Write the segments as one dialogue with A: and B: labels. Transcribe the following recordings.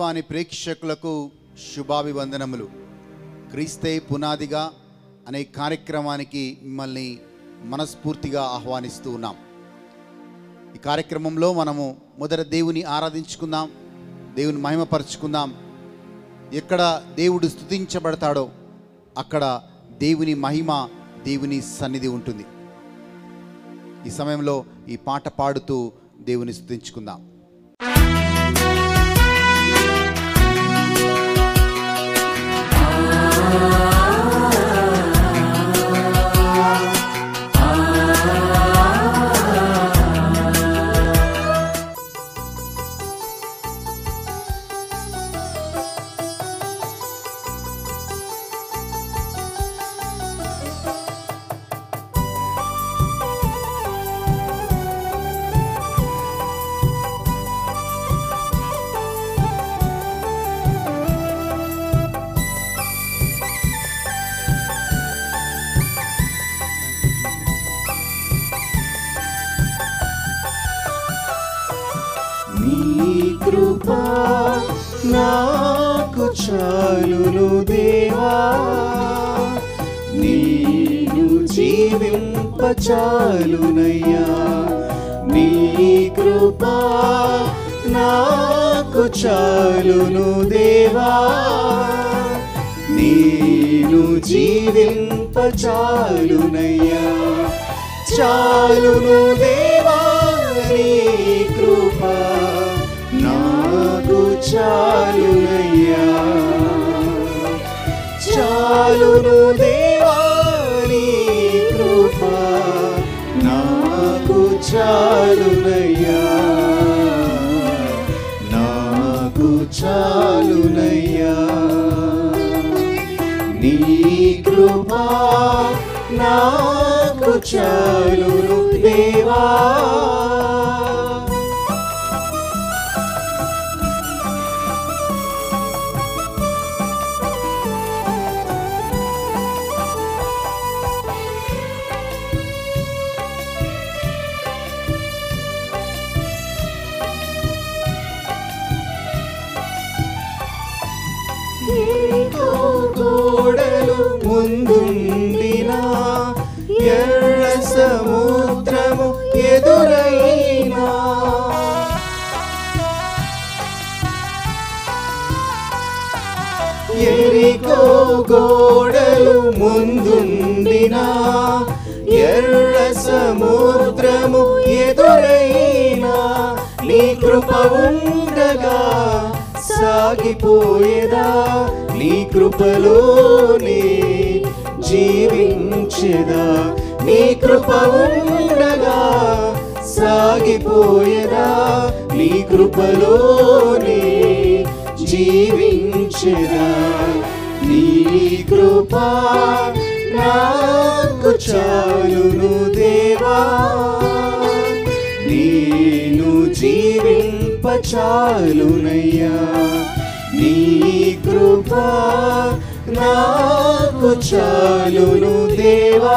A: టీవీవాణి ప్రేక్షకులకు శుభాభివందనములు క్రీస్తే పునాదిగా అనే కార్యక్రమానికి మిమ్మల్ని మనస్ఫూర్తిగా ఆహ్వానిస్తూ ఉన్నాం ఈ కార్యక్రమంలో మనము మొదట దేవుని ఆరాధించుకుందాం దేవుని మహిమపరుచుకుందాం ఎక్కడ దేవుడు స్తుతించబడతాడో అక్కడ దేవుని మహిమ దేవుని సన్నిధి ఉంటుంది ఈ సమయంలో ఈ పాట పాడుతూ దేవుని స్తుతించుకుందాం
B: నీ కృప నాకు చాలును దేవా నీను జీవింప చాలునయ్యా నీ కృప నాకు చాలును దేవా నీను జీవింప చాలునయ్యా చాలును దేవా నీ కృప నాకు చాలునయ్యా చాలును దేవా నీ కృప నాకు చాలునయ్యా నాకు చాలునయ్యా నీ కృపా నాకు చాలును దేవా ఎరికో గోడలు ముందుండినా ఎర్ర సముద్రము ఎదురైనా ఎరికో గోడలు ముందుండినా ఎర్ర సముద్రము ఎదురైనా నీ కృప ఉండగా సాగిపోయేదా నీ కృపలోనే జీవించేదా నీ కృప ఉండగా సాగిపోయేదా నీ కృపలోనే జీవించేదా నీ కృప నాకు చాలును దేవా నేను జీవింప చాలునయ్యా నీ కృప నాకు చాలును దేవా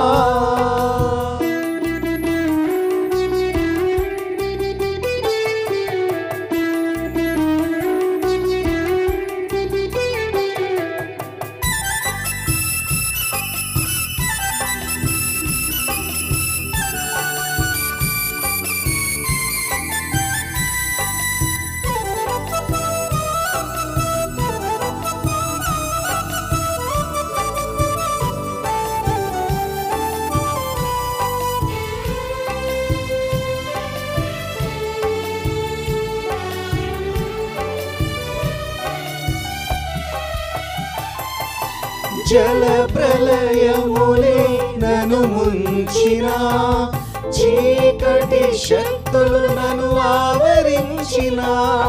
B: జల ప్రళయములే నను ముంచిన చీకటి శక్తులు నన్ను ఆవరించిన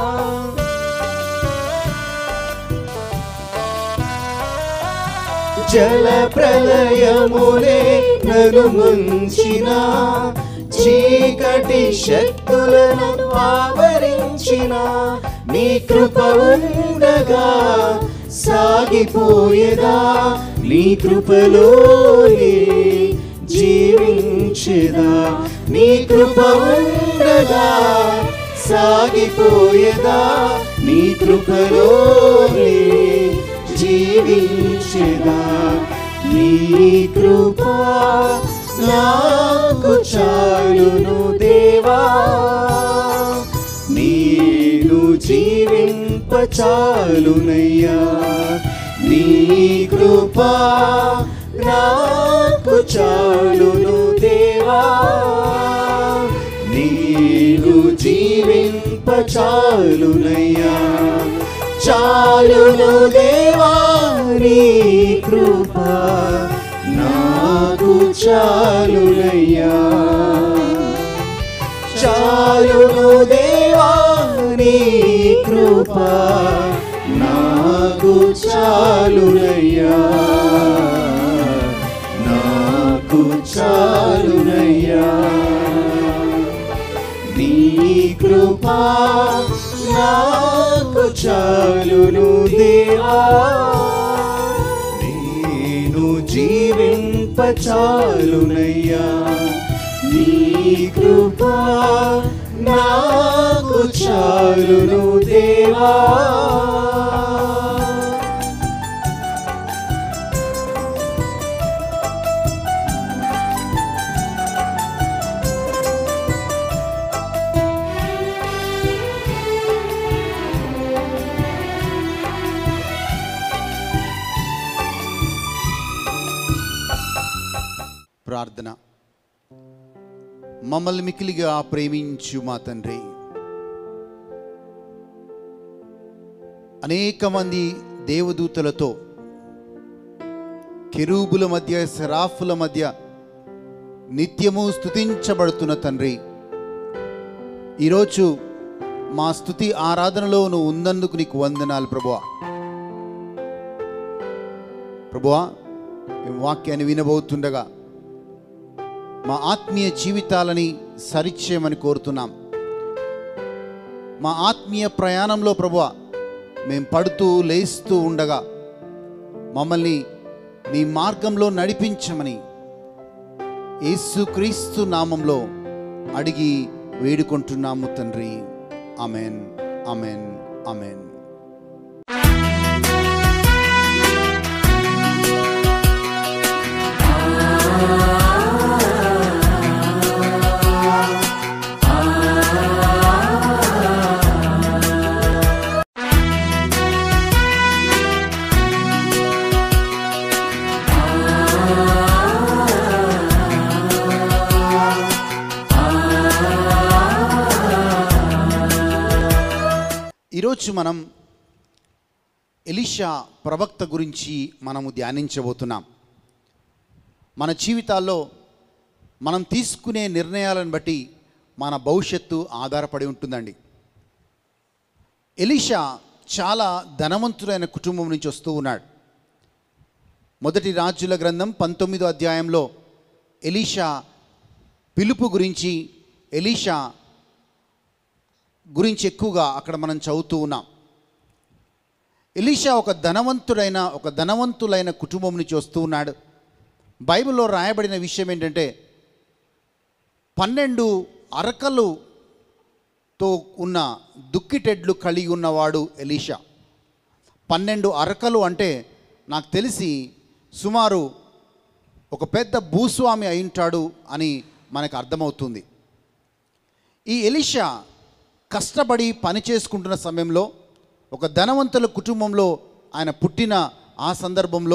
B: జల ప్రళయములే నను ముంచిన చీకటి శక్తులను ఆవరించిన నీ కృప ఉండగా సాగిపోయేదా నీ కృపలోనే జీవించేదా నీ కృప ఉండగా సాగిపోయేదా నీ కృపలోనే జీవించెదా నీ కృప నాకు చాలును దేవా నేను జీవింప చాలునయ్యా నీ కృప నాకు చాలును దేవా నేను జీవింప చాలునయ్యా చాలును దేవా నీ కృప నాకు చాలునయ్యా చాలును దేవా నీ కృప నాకు చాలునయ్యా నాకు చాలునయ్యా నీ కృప నాకు చాలును దేవా నేను జీవింప చాలునయ్యా నీ కృప నాకు చాలును దేవా
A: ప్రార్థన మమ్మల్ని మికిలిగా ప్రేమించు మా తండ్రి అనేక మంది దేవదూతలతో కెరూబుల మధ్య శరాఫుల మధ్య నిత్యము స్తుతించబడుతున్న తండ్రి ఈరోజు మా స్తుతి ఆరాధనలో నువ్వు ఉన్నందుకు నీకు వందనాలు ప్రభువా ప్రభువా మేము వాక్యాన్ని వినబోతుండగా మా ఆత్మీయ జీవితాలని సరిచేయమని కోరుతున్నాం మా ఆత్మీయ ప్రయాణంలో ప్రభువ మేము పడుతూ లేస్తూ ఉండగా మమ్మల్ని నీ మార్గంలో నడిపించమని యేసుక్రీస్తు నామంలో అడిగి వేడుకుంటున్నాము తండ్రి అమెన్ అమెన్ అమెన్ ఈరోజు మనం ఎలిషా ప్రవక్త గురించి మనము ధ్యానించబోతున్నాం మన జీవితాల్లో మనం తీసుకునే నిర్ణయాలను బట్టి మన భవిష్యత్తు ఆధారపడి ఉంటుందండి ఎలీషా చాలా ధనవంతుడైన కుటుంబం నుంచి వస్తూ ఉన్నాడు మొదటి రాజుల గ్రంథం పంతొమ్మిదో అధ్యాయంలో ఎలీషా పిలుపు గురించి ఎలీషా గురించి ఎక్కువగా అక్కడ మనం చదువుతూ ఉన్నాం ఎలీషా ఒక ధనవంతుడైన ఒక ధనవంతులైన కుటుంబం నుంచి వస్తూ ఉన్నాడు బైబిల్లో రాయబడిన విషయం ఏంటంటే పన్నెండు అరకలుతో ఉన్న దుక్కిటెడ్లు కలిగి ఉన్నవాడు ఎలీషా పన్నెండు అరకలు అంటే నాకు తెలిసి సుమారు ఒక పెద్ద భూస్వామి అయింటాడు అని మనకు అర్థమవుతుంది ఈ ఎలీషా కష్టపడి పని చేసుకుంటున్న సమయంలో ఒక ధనవంతుల కుటుంబంలో ఆయన పుట్టిన ఆ సందర్భంలో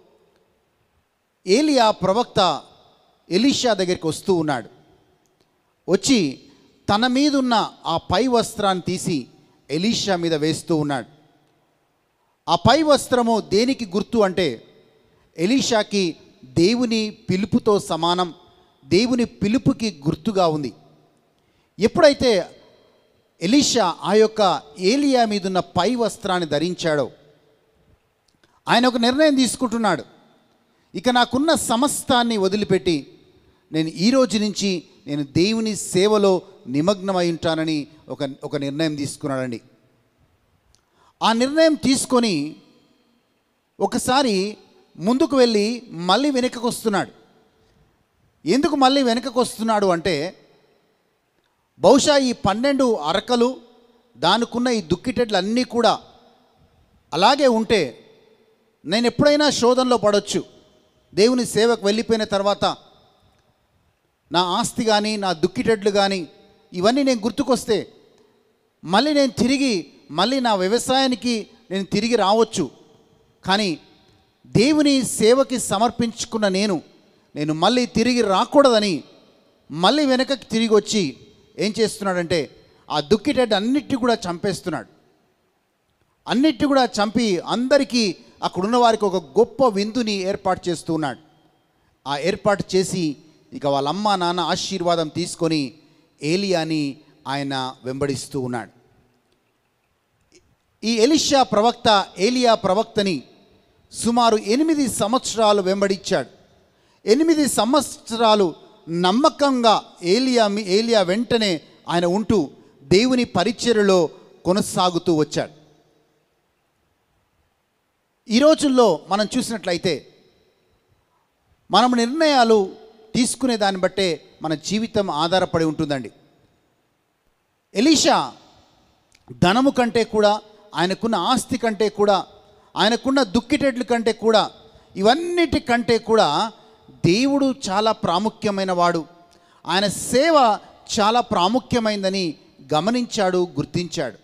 A: ఏలియా ప్రవక్త ఎలీషా దగ్గరికి వస్తూ ఉన్నాడు వచ్చి తన మీదున్న ఆ పై వస్త్రాన్ని తీసి ఎలీషా మీద వేస్తూ ఉన్నాడు ఆ పై వస్త్రము దేనికి గుర్తు అంటే ఎలీషాకి దేవుని పిలుపుతో సమానం దేవుని పిలుపుకి గుర్తుగా ఉంది ఎప్పుడైతే ఎలీషా ఆ యొక్క ఏలియా మీదున్న పై వస్త్రాన్ని ధరించాడో ఆయన ఒక నిర్ణయం తీసుకుంటున్నాడు ఇక నాకున్న సమస్తాన్ని వదిలిపెట్టి నేను ఈ రోజు నుంచి నేను దేవుని సేవలో నిమగ్నమై ఉంటానని ఒక ఒక నిర్ణయం తీసుకున్నాడండి ఆ నిర్ణయం తీసుకొని ఒకసారి ముందుకు వెళ్ళి మళ్ళీ వెనుకకు వస్తున్నాడు ఎందుకు మళ్ళీ వెనుకకు వస్తున్నాడు అంటే బహుశా ఈ పన్నెండు అరకలు దానికున్న ఈ దుక్కిటెడ్లు అన్నీ కూడా అలాగే ఉంటే నేను ఎప్పుడైనా శోధనలో పడవచ్చు దేవుని సేవకు వెళ్ళిపోయిన తర్వాత నా ఆస్తి కానీ నా దుక్కిటెడ్లు కానీ ఇవన్నీ నేను గుర్తుకొస్తే మళ్ళీ నేను తిరిగి మళ్ళీ నా వ్యవసాయానికి నేను తిరిగి రావచ్చు కానీ దేవుని సేవకి సమర్పించుకున్న నేను నేను మళ్ళీ తిరిగి రాకూడదని మళ్ళీ వెనకకి తిరిగి వచ్చి ఏం చేస్తున్నాడంటే ఆ దుక్కిటెడ్ అన్నిటి కూడా చంపేస్తున్నాడు అన్నిటి కూడా చంపి అందరికీ అక్కడున్న వారికి ఒక గొప్ప విందుని ఏర్పాటు చేస్తూ ఉన్నాడు ఆ ఏర్పాటు చేసి ఇక వాళ్ళ అమ్మ నాన్న ఆశీర్వాదం తీసుకొని ఏలియాని ఆయన వెంబడిస్తూ ఉన్నాడు ఈ ఎలిషా ప్రవక్త ఏలియా ప్రవక్తని సుమారు ఎనిమిది సంవత్సరాలు వెంబడించాడు ఎనిమిది సంవత్సరాలు నమ్మకంగా ఏలియా మీ- ఏలియా వెంటనే ఆయన ఉంటూ దేవుని పరిచర్యలో కొనసాగుతూ వచ్చాడు ఈ రోజుల్లో మనం చూసినట్లయితే మనం నిర్ణయాలు తీసుకునే దాన్ని బట్టే మన జీవితం ఆధారపడి ఉంటుందండి ఎలీషా ధనము కంటే కూడా ఆయనకున్న ఆస్తి కంటే కూడా ఆయనకున్న దుక్కిటెడ్ల కంటే కూడా ఇవన్నిటి కంటే కూడా దేవుడు చాలా ప్రాముఖ్యమైన వాడు ఆయన సేవ చాలా ప్రాముఖ్యమైందని గమనించాడు గుర్తించాడు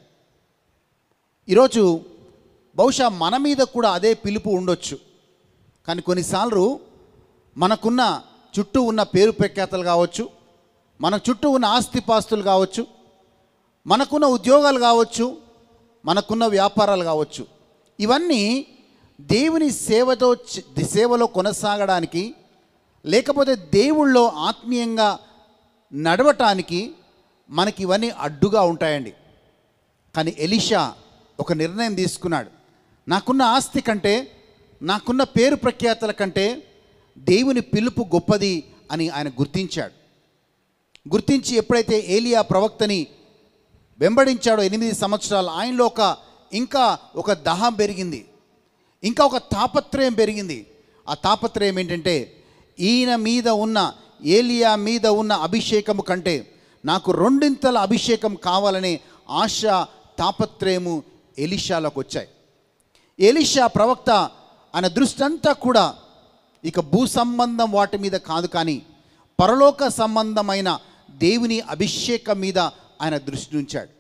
A: ఈరోజు బహుశా మన మీద కూడా అదే పిలుపు ఉండొచ్చు కానీ కొన్నిసార్లు మనకున్న చుట్టూ ఉన్న పేరు ప్రఖ్యాతలు కావచ్చు మన చుట్టూ ఉన్న ఆస్తిపాస్తులు కావచ్చు మనకున్న ఉద్యోగాలు కావచ్చు మనకున్న వ్యాపారాలు కావచ్చు ఇవన్నీ దేవుని సేవతో చ- సేవలో కొనసాగడానికి లేకపోతే దేవుళ్ళో ఆత్మీయంగా నడవటానికి మనకి ఇవన్నీ అడ్డుగా ఉంటాయండి కానీ ఎలిషా ఒక నిర్ణయం తీసుకున్నాడు నాకున్న ఆస్తి కంటే నాకున్న పేరు ప్రఖ్యాతల కంటే దేవుని పిలుపు గొప్పది అని ఆయన గుర్తించాడు గుర్తించి ఎప్పుడైతే ఏలియా ప్రవక్తని వెంబడించాడో ఎనిమిది సంవత్సరాలు ఆయనలో ఒక ఇంకా ఒక దహం పెరిగింది ఇంకా ఒక తాపత్రయం పెరిగింది ఆ తాపత్రయం ఏంటంటే ఈయన మీద ఉన్న ఏలియా మీద ఉన్న అభిషేకము కంటే నాకు రెండింతల అభిషేకం కావాలనే ఆశ తాపత్రయము ఎలిషాలోకి వచ్చాయి ఎలిషా ప్రవక్త ఆయన దృష్టి అంతా కూడా ఇక భూ సంబంధం వాటి మీద కాదు కానీ పరలోక సంబంధమైన దేవుని అభిషేకం మీద ఆయన దృష్టి ఉంచాడు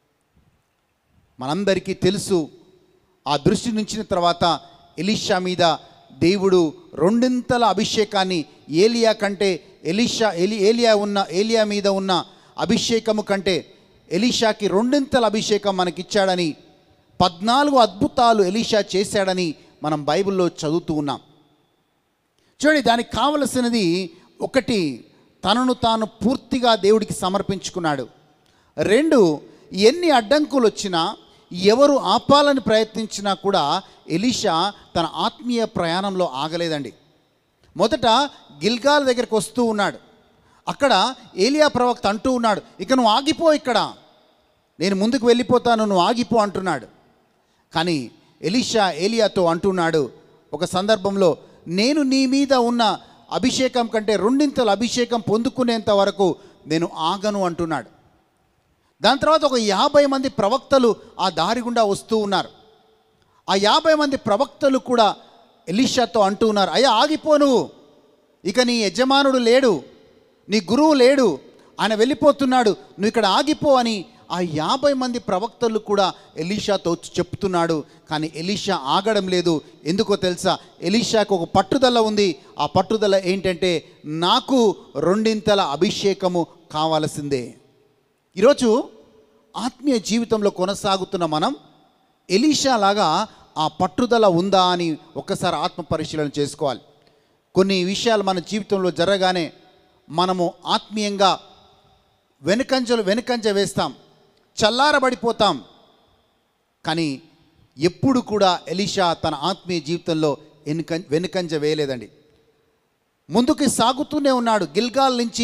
A: మనందరికీ తెలుసు ఆ దృష్టి నుంచిన తర్వాత ఎలీషా మీద దేవుడు రెండింతల అభిషేకాన్ని ఏలియా కంటే ఎలీషా ఎలి ఏలియా ఉన్న ఏలియా మీద ఉన్న అభిషేకము కంటే ఎలీషాకి రెండింతల అభిషేకం మనకిచ్చాడని పద్నాలుగు అద్భుతాలు ఎలీషా చేశాడని మనం బైబిల్లో చదువుతూ ఉన్నాం చూడండి దానికి కావలసినది ఒకటి తనను తాను పూర్తిగా దేవుడికి సమర్పించుకున్నాడు రెండు ఎన్ని అడ్డంకులు వచ్చినా ఎవరు ఆపాలని ప్రయత్నించినా కూడా ఎలీషా తన ఆత్మీయ ప్రయాణంలో ఆగలేదండి మొదట గిల్గాల్ దగ్గరికి వస్తూ ఉన్నాడు అక్కడ ఏలియా ప్రవక్త అంటూ ఉన్నాడు ఇక నువ్వు ఆగిపో ఇక్కడ నేను ముందుకు వెళ్ళిపోతాను నువ్వు ఆగిపో అంటున్నాడు కానీ ఎలీషా ఏలియాతో అంటున్నాడు ఒక సందర్భంలో నేను నీ మీద ఉన్న అభిషేకం కంటే రెండింతల అభిషేకం పొందుకునేంత వరకు నేను ఆగను అంటున్నాడు దాని తర్వాత ఒక యాభై మంది ప్రవక్తలు ఆ దారి గుండా వస్తూ ఉన్నారు ఆ యాభై మంది ప్రవక్తలు కూడా ఎలీషాతో అంటూ ఉన్నారు అయ్యా ఆగిపో నువ్వు ఇక నీ యజమానుడు లేడు నీ గురువు లేడు ఆయన వెళ్ళిపోతున్నాడు నువ్వు ఇక్కడ ఆగిపో అని ఆ యాభై మంది ప్రవక్తలు కూడా ఎలీషాతో వచ్చి చెప్తున్నాడు కానీ ఎలీషా ఆగడం లేదు ఎందుకో తెలుసా ఎలీషాకు ఒక పట్టుదల ఉంది ఆ పట్టుదల ఏంటంటే నాకు రెండింతల అభిషేకము కావాల్సిందే ఈరోజు ఆత్మీయ జీవితంలో కొనసాగుతున్న మనం ఎలీషా లాగా ఆ పట్టుదల ఉందా అని ఒక్కసారి ఆత్మ పరిశీలన చేసుకోవాలి కొన్ని విషయాలు మన జీవితంలో జరగానే మనము ఆత్మీయంగా వెనుకంజలు వెనుకంజ వేస్తాం చల్లారబడిపోతాం కానీ ఎప్పుడు కూడా ఎలీషా తన ఆత్మీయ జీవితంలో వెనుక వెనుకంజ వేయలేదండి ముందుకు సాగుతూనే ఉన్నాడు గిల్గాల్ నుంచి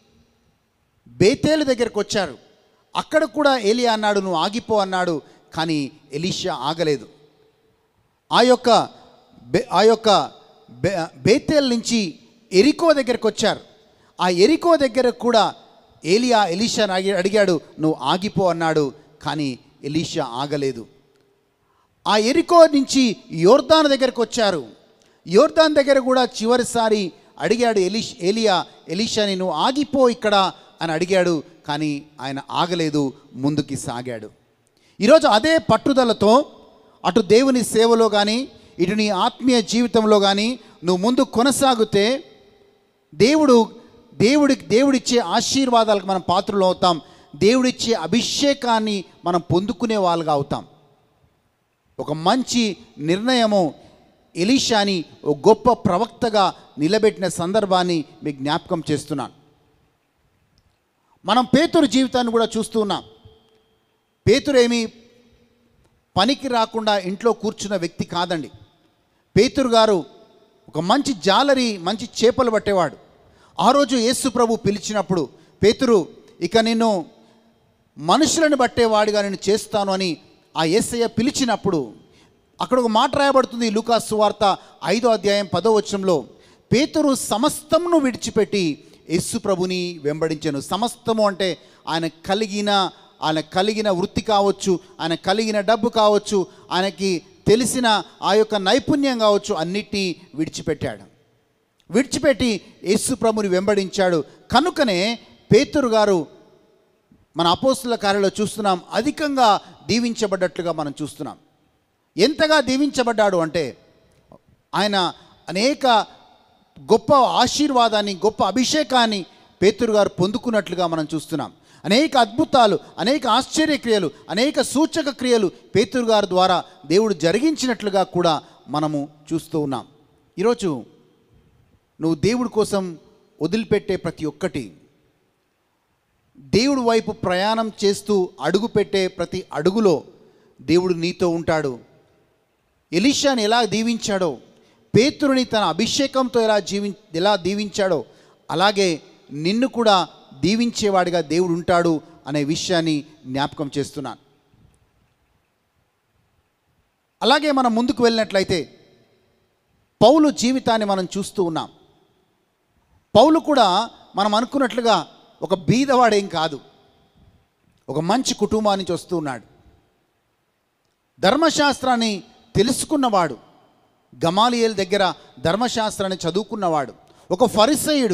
A: బేతేలు దగ్గరకు వచ్చారు అక్కడ కూడా ఏలియా అన్నాడు నువ్వు ఆగిపో అన్నాడు కానీ ఎలీషా ఆగలేదు ఆ యొక్క బే ఆ యొక్క బే బేతేల్ నుంచి ఎరికో దగ్గరకు వచ్చారు ఆ ఎరికో దగ్గర కూడా ఏలియా ఎలీషాని అడిగి అడిగాడు నువ్వు ఆగిపో అన్నాడు కానీ ఎలీషా ఆగలేదు ఆ ఎరికో నుంచి యోర్దాన్ దగ్గరకు వచ్చారు యోర్దాన్ దగ్గర కూడా చివరిసారి అడిగాడు ఎలిష్ ఏలియా ఎలీషాని నువ్వు ఆగిపో ఇక్కడ అని అడిగాడు కానీ ఆయన ఆగలేదు ముందుకి సాగాడు ఈరోజు అదే పట్టుదలతో అటు దేవుని సేవలో కానీ ఇటు నీ ఆత్మీయ జీవితంలో కానీ నువ్వు ముందు కొనసాగితే దేవుడు దేవుడికి దేవుడిచ్చే ఆశీర్వాదాలకు మనం పాత్రలు అవుతాం దేవుడిచ్చే అభిషేకాన్ని మనం పొందుకునే వాళ్ళగా అవుతాం ఒక మంచి నిర్ణయము ఎలీషాని ఒక గొప్ప ప్రవక్తగా నిలబెట్టిన సందర్భాన్ని మీకు జ్ఞాపకం చేస్తున్నాను మనం పేతురు జీవితాన్ని కూడా చూస్తూ ఉన్నాం పేతురు ఏమి పనికి రాకుండా ఇంట్లో కూర్చున్న వ్యక్తి కాదండి పేతురు గారు ఒక మంచి జాలరి మంచి చేపలు పట్టేవాడు ఆ రోజు యేసు ప్రభు పిలిచినప్పుడు పేతురు ఇక నిన్ను మనుషులను బట్టేవాడిగా నేను చేస్తాను అని ఆ యేసయ్య పిలిచినప్పుడు అక్కడ ఒక మాట రాయబడుతుంది లూకాస్ సువార్త ఐదో అధ్యాయం పదో వచనంలో పేతురు సమస్తమును విడిచిపెట్టి యేసు ప్రభుని వెంబడించాను సమస్తము అంటే ఆయన కలిగిన ఆయన కలిగిన వృత్తి కావచ్చు ఆయన కలిగిన డబ్బు కావచ్చు ఆయనకి తెలిసిన ఆ యొక్క నైపుణ్యం కావచ్చు అన్నిటినీ విడిచిపెట్టాడు విడిచిపెట్టి యేసు ప్రభుని వెంబడించాడు కనుకనే పేతురు గారు మన అపోస్తుల కార్యలో చూస్తున్నాం అధికంగా దీవించబడ్డట్లుగా మనం చూస్తున్నాం ఎంతగా దీవించబడ్డాడు అంటే ఆయన అనేక గొప్ప ఆశీర్వాదాన్ని గొప్ప అభిషేకాన్ని పేతురు గారు పొందుకున్నట్లుగా మనం చూస్తున్నాం అనేక అద్భుతాలు అనేక ఆశ్చర్యక్రియలు అనేక సూచక క్రియలు పేతురు గారి ద్వారా దేవుడు జరిగించినట్లుగా కూడా మనము చూస్తూ ఉన్నాం ఈరోజు నువ్వు దేవుడి కోసం వదిలిపెట్టే ప్రతి ఒక్కటి దేవుడి వైపు ప్రయాణం చేస్తూ అడుగు పెట్టే ప్రతి అడుగులో దేవుడు నీతో ఉంటాడు ఎలీషాని ఎలా దీవించాడో పేతురుని తన అభిషేకంతో ఎలా జీవి ఎలా దీవించాడో అలాగే నిన్ను కూడా దీవించేవాడిగా దేవుడు ఉంటాడు అనే విషయాన్ని జ్ఞాపకం చేస్తున్నాను అలాగే మనం ముందుకు వెళ్ళినట్లయితే పౌలు జీవితాన్ని మనం చూస్తూ ఉన్నాం పౌలు కూడా మనం అనుకున్నట్లుగా ఒక బీదవాడేం కాదు ఒక మంచి కుటుంబం నుంచి వస్తూ ఉన్నాడు ధర్మశాస్త్రాన్ని తెలుసుకున్నవాడు గమాలియేల్ దగ్గర ధర్మశాస్త్రాన్ని చదువుకున్నవాడు ఒక ఫరిసయుడు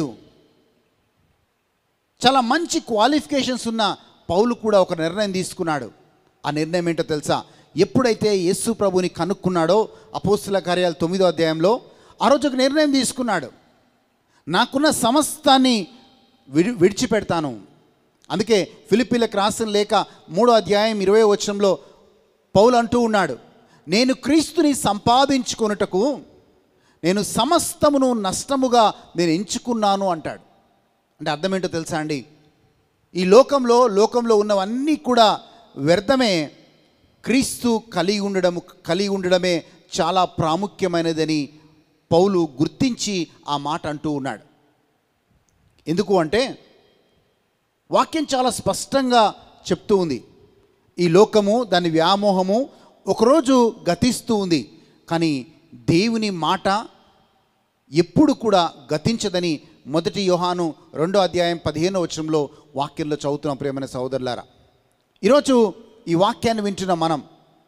A: చాలా మంచి క్వాలిఫికేషన్స్ ఉన్న పౌలు కూడా ఒక నిర్ణయం తీసుకున్నాడు ఆ నిర్ణయం ఏంటో తెలుసా ఎప్పుడైతే యేసు ప్రభుని కనుక్కున్నాడో అపోస్తుల కార్యాలు తొమ్మిదో అధ్యాయంలో ఆ రోజు ఒక నిర్ణయం తీసుకున్నాడు నాకున్న సమస్తాన్ని విడి విడిచిపెడతాను అందుకే ఫిలిపిలకు రాసిన లేక మూడో అధ్యాయం ఇరవై వచనంలో పౌలు అంటూ ఉన్నాడు నేను క్రీస్తుని సంపాదించుకొనుటకు నేను సమస్తమును నష్టముగా నేను ఎంచుకున్నాను అంటాడు అంటే అర్థం ఏంటో తెలుసా అండి ఈ లోకంలో లోకంలో ఉన్నవన్నీ కూడా వ్యర్థమే క్రీస్తు కలిగి ఉండడం కలిగి ఉండడమే చాలా ప్రాముఖ్యమైనదని పౌలు గుర్తించి ఆ మాట అంటూ ఉన్నాడు ఎందుకు అంటే వాక్యం చాలా స్పష్టంగా చెప్తూ ఉంది ఈ లోకము దాని వ్యామోహము ఒకరోజు గతిస్తూ ఉంది కానీ దేవుని మాట ఎప్పుడు కూడా గతించదని మొదటి యోహాను రెండో అధ్యాయం పదిహేనో వచనంలో వాక్యంలో చదువుతున్నాం ప్రేమైన సహోదరులారా ఈరోజు ఈ వాక్యాన్ని వింటున్న మనం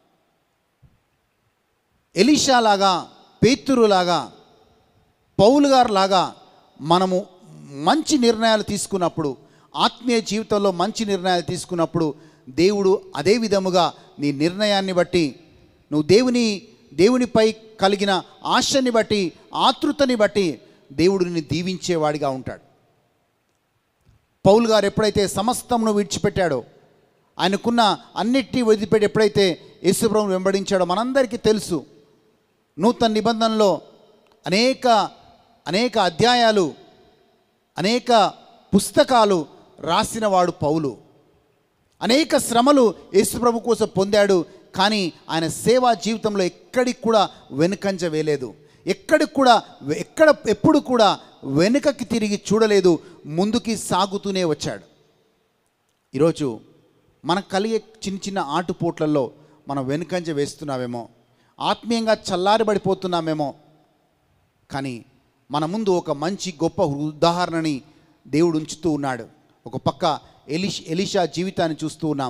A: ఎలీషాలాగా పేతురులాగా పౌలు గారు లాగా మనము మంచి నిర్ణయాలు తీసుకున్నప్పుడు ఆత్మీయ జీవితంలో మంచి నిర్ణయాలు తీసుకున్నప్పుడు దేవుడు అదే విధముగా నీ నిర్ణయాన్ని బట్టి నువ్వు దేవుని దేవునిపై కలిగిన ఆశని బట్టి ఆతృతని బట్టి దేవుడు నిన్ను దీవించేవాడిగా ఉంటాడు పౌలు గారు ఎప్పుడైతే సమస్తమును విడిచిపెట్టాడో ఆయనకున్న అన్నిటినీ వదిలిపెట్టి ఎప్పుడైతే యేసుప్రభుని వెంబడించాడో మనందరికీ తెలుసు నూతన నిబంధనలో అనేక అనేక అధ్యాయాలు అనేక పుస్తకాలు రాసినవాడు పౌలు అనేక శ్రమలు యేసుప్రభు కోసం పొందాడు కానీ ఆయన సేవా జీవితంలో ఎక్కడికి కూడా వెనుకంజ వేయలేదు ఎక్కడికి కూడా ఎక్కడ ఎప్పుడు కూడా వెనుకకి తిరిగి చూడలేదు ముందుకి సాగుతూనే వచ్చాడు ఈరోజు మనకు కలిగే చిన్న చిన్న ఆటుపోట్లలో మనం వెనుకంజ వేస్తున్నామేమో ఆత్మీయంగా చల్లారబడిపోతున్నామేమో కానీ మన ముందు ఒక మంచి గొప్ప ఉదాహరణని దేవుడు ఉంచుతూ ఉన్నాడు ఒక పక్క ఎలిష్ ఎలిషా జీవితాన్ని చూస్తూ ఉన్నాం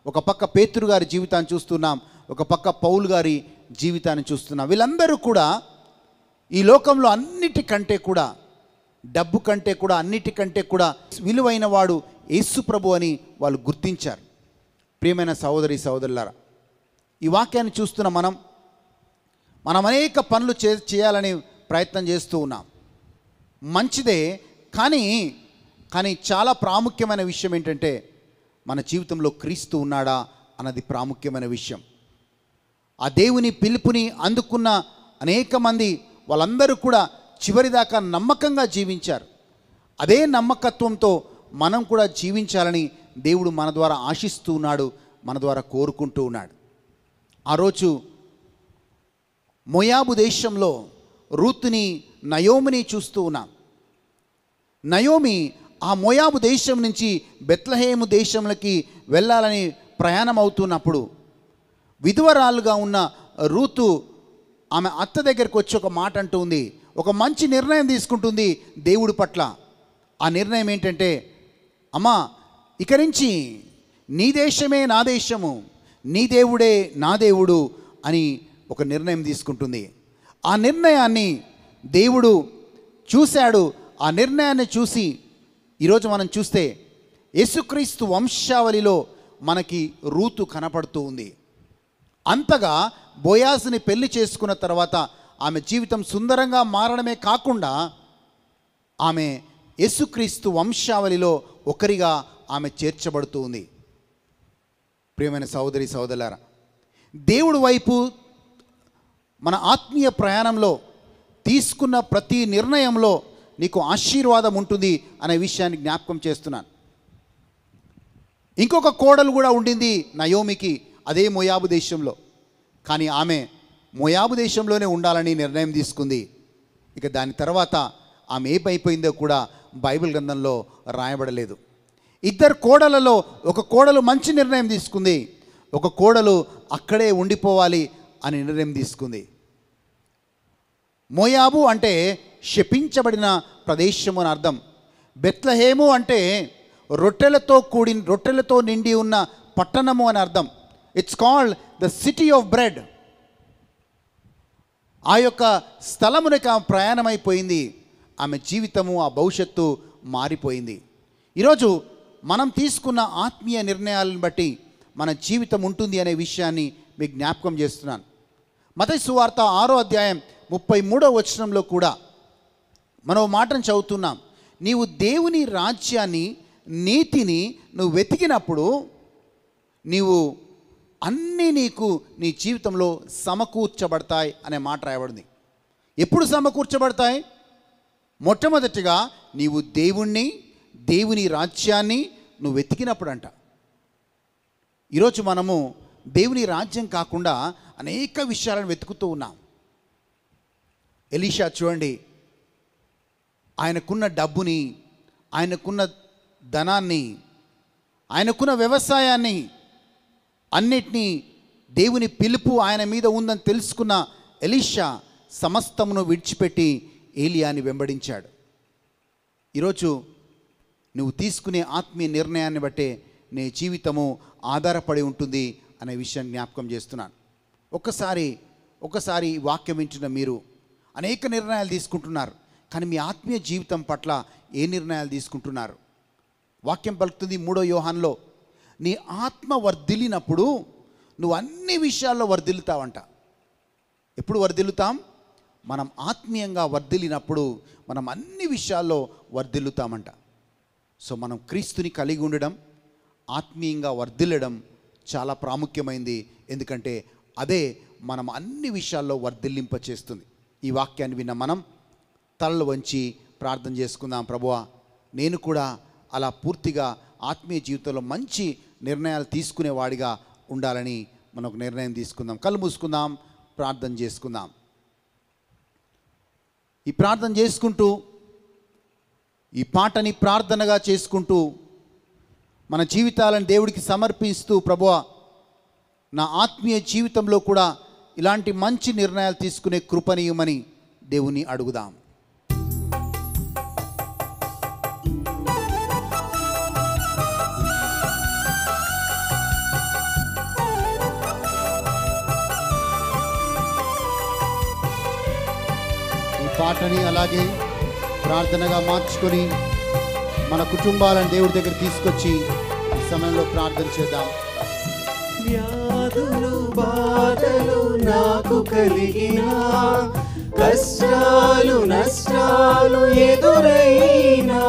A: ఒక పక్క పేతురు గారి జీవితాన్ని చూస్తున్నాం ఒక పక్క పౌలు గారి జీవితాన్ని చూస్తున్నాం వీళ్ళందరూ కూడా ఈ లోకంలో అన్నిటికంటే కూడా డబ్బు కంటే కూడా అన్నిటికంటే కూడా విలువైన వాడు యేసు ప్రభు అని వాళ్ళు గుర్తించారు ప్రియమైన సహోదరి సహోదరులారా ఈ వాక్యాన్ని చూస్తున్న మనం మనం అనేక పనులు చే చేయాలని ప్రయత్నం చేస్తూ ఉన్నాం మంచిదే కానీ కానీ చాలా ప్రాముఖ్యమైన విషయం ఏంటంటే మన జీవితంలో క్రీస్తు ఉన్నాడా అన్నది ప్రాముఖ్యమైన విషయం ఆ దేవుని పిలుపుని అందుకున్న అనేక మంది వాళ్ళందరూ కూడా చివరిదాకా నమ్మకంగా జీవించారు అదే నమ్మకత్వంతో మనం కూడా జీవించాలని దేవుడు మన ద్వారా ఆశిస్తూ ఉన్నాడు మన ద్వారా కోరుకుంటూ ఉన్నాడు ఆ రోజు మొయాబు దేశంలో రూతుని నయోమిని చూస్తూ ఉన్నాం నయోమి ఆ మోయాబు దేశం నుంచి బెత్లహేము దేశంలోకి వెళ్ళాలని ప్రయాణం అవుతున్నప్పుడు విధవరాలుగా ఉన్న రూతు ఆమె అత్త దగ్గరికి వచ్చి ఒక మాట అంటుంది ఒక మంచి నిర్ణయం తీసుకుంటుంది దేవుడి పట్ల ఆ నిర్ణయం ఏంటంటే అమ్మా ఇక నుంచి నీ దేశమే నా దేశము నీ దేవుడే నా దేవుడు అని ఒక నిర్ణయం తీసుకుంటుంది ఆ నిర్ణయాన్ని దేవుడు చూశాడు ఆ నిర్ణయాన్ని చూసి ఈరోజు మనం చూస్తే యేసుక్రీస్తు వంశావళిలో మనకి రూతు కనపడుతూ ఉంది అంతగా బోయాసుని పెళ్లి చేసుకున్న తర్వాత ఆమె జీవితం సుందరంగా మారడమే కాకుండా ఆమె యేసుక్రీస్తు వంశావళిలో ఒకరిగా ఆమె చేర్చబడుతూ ఉంది ప్రియమైన సహోదరి సహోదరులారా దేవుడి వైపు మన ఆత్మీయ ప్రయాణంలో తీసుకున్న ప్రతి నిర్ణయంలో నీకు ఆశీర్వాదం ఉంటుంది అనే విషయాన్ని జ్ఞాపకం చేస్తున్నాను ఇంకొక కోడలు కూడా ఉండింది నయోమికి అదే మొయాబు దేశంలో కానీ ఆమె మొయాబు దేశంలోనే ఉండాలని నిర్ణయం తీసుకుంది ఇక దాని తర్వాత ఆమె ఏమైపోయిందో కూడా బైబిల్ గ్రంథంలో రాయబడలేదు ఇద్దరు కోడలలో ఒక కోడలు మంచి నిర్ణయం తీసుకుంది ఒక కోడలు అక్కడే ఉండిపోవాలి అని నిర్ణయం తీసుకుంది మోయాబు అంటే శపించబడిన ప్రదేశము అని అర్థం బెత్లహేము అంటే రొట్టెలతో కూడి రొట్టెలతో నిండి ఉన్న పట్టణము అని అర్థం it's called the city of bread ఆ యొక్క స్థలమునకి ఆమె ప్రయాణమైపోయింది ఆమె జీవితము ఆ భవిష్యత్తు మారిపోయింది ఈరోజు మనం తీసుకున్న ఆత్మీయ నిర్ణయాలను బట్టి మన జీవితం ఉంటుంది అనే విషయాన్ని మీకు జ్ఞాపకం చేస్తున్నాను మత సువార్త ఆరో అధ్యాయం ముప్పై మూడో వచనంలో కూడా మనం ఓ మాటను చదువుతున్నాం నీవు దేవుని రాజ్యాన్ని నీతిని నువ్వు వెతికినప్పుడు నీవు అన్నీ నీకు నీ జీవితంలో సమకూర్చబడతాయి అనే మాట రాయబడింది ఎప్పుడు సమకూర్చబడతాయి మొట్టమొదటిగా నీవు దేవుణ్ణి దేవుని రాజ్యాన్ని నువ్వు వెతికినప్పుడు అంట ఈరోజు మనము దేవుని రాజ్యం కాకుండా అనేక విషయాలను వెతుకుతూ ఉన్నాం ఎలీషా చూడండి ఆయనకున్న డబ్బుని ఆయనకున్న ధనాన్ని ఆయనకున్న వ్యవసాయాన్ని అన్నిటినీ దేవుని పిలుపు ఆయన మీద ఉందని తెలుసుకున్న ఎలీషా సమస్తమును విడిచిపెట్టి ఏలియాని వెంబడించాడు ఈరోజు నువ్వు తీసుకునే ఆత్మీయ నిర్ణయాన్ని బట్టే నీ జీవితము ఆధారపడి ఉంటుంది అనే విషయాన్ని జ్ఞాపకం చేస్తున్నాను ఒక్కసారి ఒకసారి ఈ వాక్యం వింటున్న మీరు అనేక నిర్ణయాలు తీసుకుంటున్నారు కానీ మీ ఆత్మీయ జీవితం పట్ల ఏ నిర్ణయాలు తీసుకుంటున్నారు వాక్యం పలుకుతుంది మూడో యోహాన్లో నీ ఆత్మ వర్ధిల్లినప్పుడు నువ్వు అన్ని విషయాల్లో వర్ధిల్లుతావంట ఎప్పుడు వర్ధిల్లుతాం మనం ఆత్మీయంగా వర్ధిల్లినప్పుడు మనం అన్ని విషయాల్లో వర్ధిల్లుతామంట సో మనం క్రీస్తుని కలిగి ఉండడం ఆత్మీయంగా వర్ధిల్లడం చాలా ప్రాముఖ్యమైంది ఎందుకంటే అదే మనం అన్ని విషయాల్లో వర్ధిల్లింప చేస్తుంది ఈ వాక్యాన్ని విన్న మనం తలలు వంచి ప్రార్థన చేసుకుందాం ప్రభువా నేను కూడా అలా పూర్తిగా ఆత్మీయ జీవితంలో మంచి నిర్ణయాలు తీసుకునేవాడిగా ఉండాలని మనం ఒక నిర్ణయం తీసుకుందాం కళ్ళు మూసుకుందాం ప్రార్థన చేసుకుందాం ఈ ప్రార్థన చేసుకుంటూ ఈ పాటని ప్రార్థనగా చేసుకుంటూ మన జీవితాలను దేవుడికి సమర్పిస్తూ ప్రభువ నా ఆత్మీయ జీవితంలో కూడా ఇలాంటి మంచి నిర్ణయాలు తీసుకునే కృపనీయమని దేవుని అడుగుదాం పాటని అలాగే ప్రార్థనగా మార్చుకొని మన కుటుంబాలను దేవుడి దగ్గర తీసుకొచ్చి ఈ సమయంలో ప్రార్థన చేద్దాం
B: వ్యాధులు బాధలు నాకు కలిగిన కష్టాలు నష్టాలు ఎదురైనా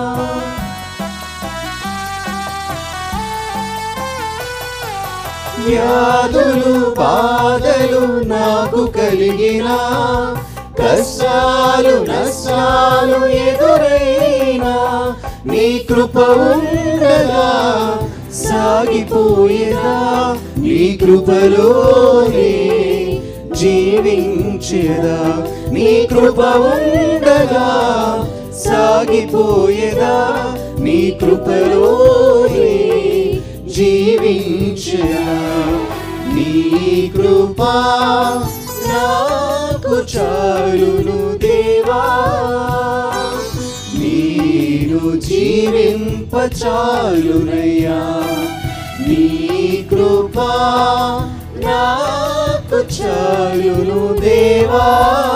B: వ్యాధులు బాధలు నాకు కలిగిన కష్టాలు నష్టాలు ఎదురైనా నీ కృప ఉండగా సాగిపోయేదా నీ కృపలోనే జీవించేదా నీ కృప ఉండగా సాగిపోయేదా నీ కృపలోనే జీవించేదా నీ కృపా నాకు చాలును దేవా నేను జీవింప చాలునయ్యా నీ కృపా నాకు చాలును దేవా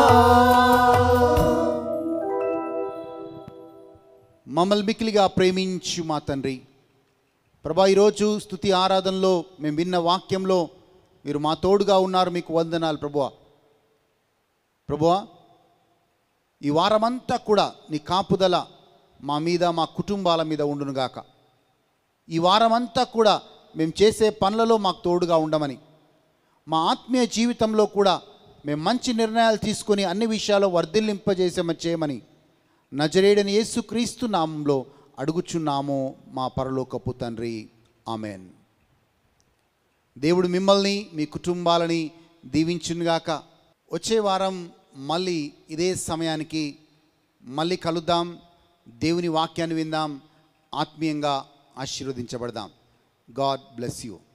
A: మమ్మల్ని మిక్కిలిగా ప్రేమించు మా తండ్రి ప్రభా ఈరోజు స్థుతి ఆరాధనలో మేము విన్న వాక్యంలో మీరు మా తోడుగా ఉన్నారు మీకు వందనాలు ప్రభువా ప్రభువా ఈ వారమంతా కూడా నీ కాపుదల మా మీద మా కుటుంబాల మీద ఉండునుగాక ఈ వారమంతా కూడా మేము చేసే పనులలో మాకు తోడుగా ఉండమని మా ఆత్మీయ జీవితంలో కూడా మేము మంచి నిర్ణయాలు తీసుకొని అన్ని విషయాల్లో వర్ధిల్లింపజేసేమ చేయమని నజరేడని యేసుక్రీస్తు నామంలో అడుగుచున్నాము మా పరలోకపు తండ్రి ఆమెన్ దేవుడు మిమ్మల్ని మీ కుటుంబాలని దీవించునుగాక వచ్చే వారం మళ్ళీ ఇదే సమయానికి మళ్ళీ కలుద్దాం దేవుని వాక్యాన్ని విందాం ఆత్మీయంగా ఆశీర్వదించబడదాం గాడ్ బ్లెస్ యూ